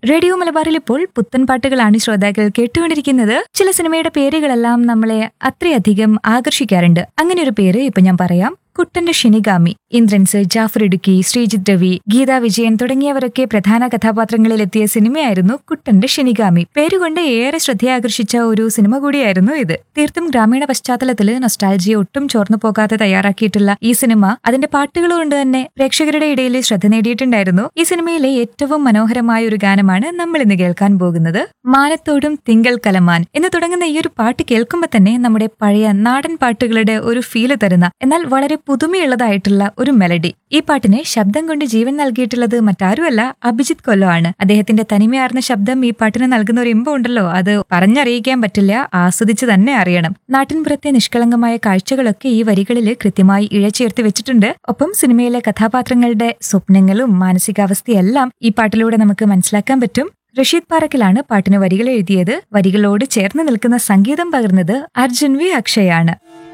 radio മലബാറിൽ ഇപ്പോൾ പുത്തൻ പാട്ടുകളാണ് ശ്രോതാക്കൾ കേട്ടുകൊണ്ടിരിക്കുന്നത് ചില സിനിമയുടെ പേരുകളെല്ലാം നമ്മളെ അത്രയധികം ആകർഷിക്കാറുണ്ട് അങ്ങനെ ഒരു പേര് ഇപ്പൊ ഞാൻ പറയാം കുട്ടന്റെ ഷിനിഗാമി ഇന്ദ്രൻസ് ജാഫർ ഇടുക്കി ശ്രീജിത് രവി ഗീതാ വിജയൻ തുടങ്ങിയവരൊക്കെ പ്രധാന കഥാപാത്രങ്ങളിൽ എത്തിയ സിനിമയായിരുന്നു കുട്ടന്റെ ഷിനിഗാമി പേരുകൊണ്ട് ഏറെ ശ്രദ്ധയാകർഷിച്ച ഒരു സിനിമ കൂടിയായിരുന്നു ഇത് തീർത്തും ഗ്രാമീണ പശ്ചാത്തലത്തിൽ നൊസ്റ്റാൾജിയ ഒട്ടും ചോർന്നു പോകാതെ തയ്യാറാക്കിയിട്ടുള്ള ഈ സിനിമ അതിന്റെ പാട്ടുകൾ കൊണ്ട് തന്നെ പ്രേക്ഷകരുടെ ഇടയിൽ ശ്രദ്ധ നേടിയിട്ടുണ്ടായിരുന്നു ഈ സിനിമയിലെ ഏറ്റവും മനോഹരമായ ഒരു ഗാനമാണ് നമ്മൾ ഇന്ന് കേൾക്കാൻ പോകുന്നത് മാനത്തോടും തിങ്കൾ കലമാൻ എന്ന് തുടങ്ങുന്ന ഈ ഒരു പാട്ട് കേൾക്കുമ്പോൾ തന്നെ നമ്മുടെ പഴയ നാടൻ പാട്ടുകളുടെ ഒരു ഫീല് തരുന്ന എന്നാൽ വളരെ പുതുമയുള്ളതായിട്ടുള്ള ഒരു മെലഡി ഈ പാട്ടിന് ശബ്ദം കൊണ്ട് ജീവൻ നൽകിയിട്ടുള്ളത് മറ്റാരുമല്ല അഭിജിത് കൊല്ലോ ആണ് അദ്ദേഹത്തിന്റെ തനിമയാർന്ന ശബ്ദം ഈ പാട്ടിന് നൽകുന്ന ഒരു ഇമ്പം ഉണ്ടല്ലോ അത് പറഞ്ഞറിയിക്കാൻ പറ്റില്ല ആസ്വദിച്ച് തന്നെ അറിയണം നാട്ടിൻപുറത്തെ നിഷ്കളങ്കമായ കാഴ്ചകളൊക്കെ ഈ വരികളിൽ കൃത്യമായി ഇഴചേർത്ത് വെച്ചിട്ടുണ്ട് ഒപ്പം സിനിമയിലെ കഥാപാത്രങ്ങളുടെ സ്വപ്നങ്ങളും മാനസികാവസ്ഥയെല്ലാം ഈ പാട്ടിലൂടെ നമുക്ക് മനസ്സിലാക്കാൻ പറ്റും റഷീദ് പാറക്കിലാണ് പാട്ടിന് വരികൾ എഴുതിയത് വരികളോട് ചേർന്ന് നിൽക്കുന്ന സംഗീതം പകർന്നത് അർജുൻ വി അക്ഷയാണ്